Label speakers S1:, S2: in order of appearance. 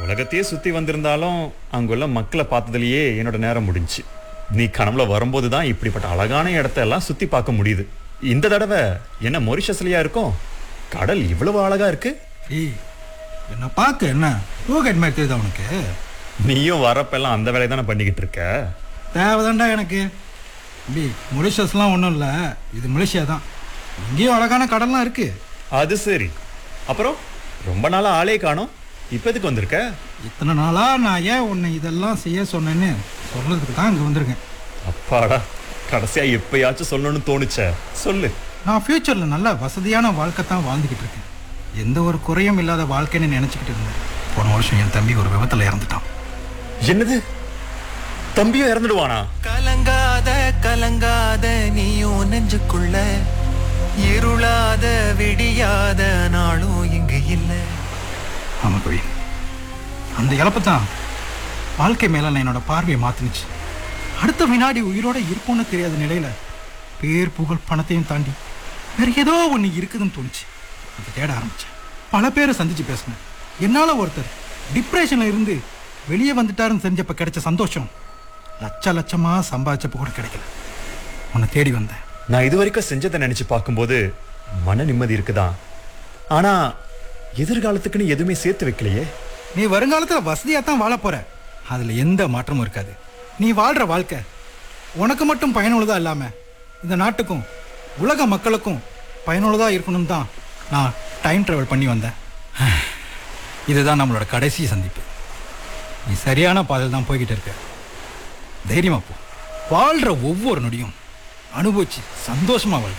S1: உலகத்தையே சுத்தி வந்திருந்தாலும் அங்குள்ள மக்களை பார்த்ததுலயே என்னோட நேரம் முடிஞ்சுச்சு நீ கனவுல வரும்போது தான் இப்படிப்பட்ட அழகான இடத்த எல்லாம் சுத்தி பார்க்க முடியுது இந்த தடவை என்ன மொரிஷஸ்லயா இருக்கும் கடல் இவ்வளவு அழகா இருக்கு
S2: ஏய் என்ன பார்க்க என்ன டூகேட் மாதிரி தெரியுதா உனக்கு
S1: நீயும் வரப்பெல்லாம் அந்த வேலையை தானே பண்ணிக்கிட்டு இருக்க
S2: தேவைதான்டா எனக்கு தம்பி மொரிஷஸ்லாம் ஒன்றும் இல்லை இது மலேசியா தான் இங்கேயும் அழகான கடல்லாம் இருக்கு
S1: அது சரி அப்புறம் ரொம்ப நாளா ஆளே காணோம் இப்ப எதுக்கு வந்திருக்க
S2: இத்தனை நாளா நான் ஏன் உன்னை இதெல்லாம் செய்ய சொன்னேன்னு சொல்றதுக்கு தான் இங்கே வந்திருக்கேன்
S1: அப்பாடா கடைசியா எப்பயாச்சும் சொல்லணும்னு தோணுச்சே சொல்லு
S2: நான் ஃப்யூச்சரில் நல்ல வசதியான வாழ்க்கை தான் வாழ்ந்துக்கிட்டு இருக்கேன் எந்த ஒரு குறையும் இல்லாத வாழ்க்கைன்னு நினச்சிக்கிட்டு இருந்தேன் போன வருஷம் என் தம்பி ஒரு விபத்தில் இறந்துட்டான்
S1: என்னது தம்பியும் இறந்துடுவானா
S3: கலங்காத கலங்காத நீயும் நெஞ்சுக்குள்ள இருளாத விடியாத நாளும் இங்கு இல்லை
S2: ஆமாம் கவி அந்த இழப்பு தான் வாழ்க்கை மேலே நான் என்னோட பார்வையை மாற்றினுச்சு அடுத்த வினாடி உயிரோட இருப்போன்னு தெரியாத நிலையில் பேர் புகழ் பணத்தையும் தாண்டி வேற ஏதோ ஒன்று இருக்குதுன்னு தோணுச்சு அதை தேட ஆரம்பித்தேன் பல பேரை சந்திச்சு பேசினேன் என்னால் ஒருத்தர் டிப்ரெஷனில் இருந்து வெளியே வந்துட்டாருன்னு தெரிஞ்சப்ப கிடைச்ச சந்தோஷம் லட்ச லட்சமாக சம்பாதிச்சப்ப கூட கிடைக்கல உன்னை தேடி வந்தேன்
S1: நான் இது வரைக்கும் செஞ்சதை நினைச்சு பார்க்கும்போது மன நிம்மதி இருக்குதா ஆனா எதிர்காலத்துக்குன்னு எதுவுமே சேர்த்து வைக்கலையே
S2: நீ வருங்காலத்தில் வசதியாக தான் வாழ போற அதில் எந்த மாற்றமும் இருக்காது நீ வாழ்கிற வாழ்க்கை உனக்கு மட்டும் பயனுள்ளதாக இல்லாமல் இந்த நாட்டுக்கும் உலக மக்களுக்கும் பயனுள்ளதாக இருக்கணும் தான் நான் டைம் ட்ராவல் பண்ணி வந்தேன் இதுதான் நம்மளோட கடைசி சந்திப்பு நீ சரியான பாதையில் தான் போய்கிட்டு இருக்க தைரியமா போ வாழ்கிற ஒவ்வொரு நொடியும் அனுபவிச்சு சந்தோஷமா வாழ்க்கை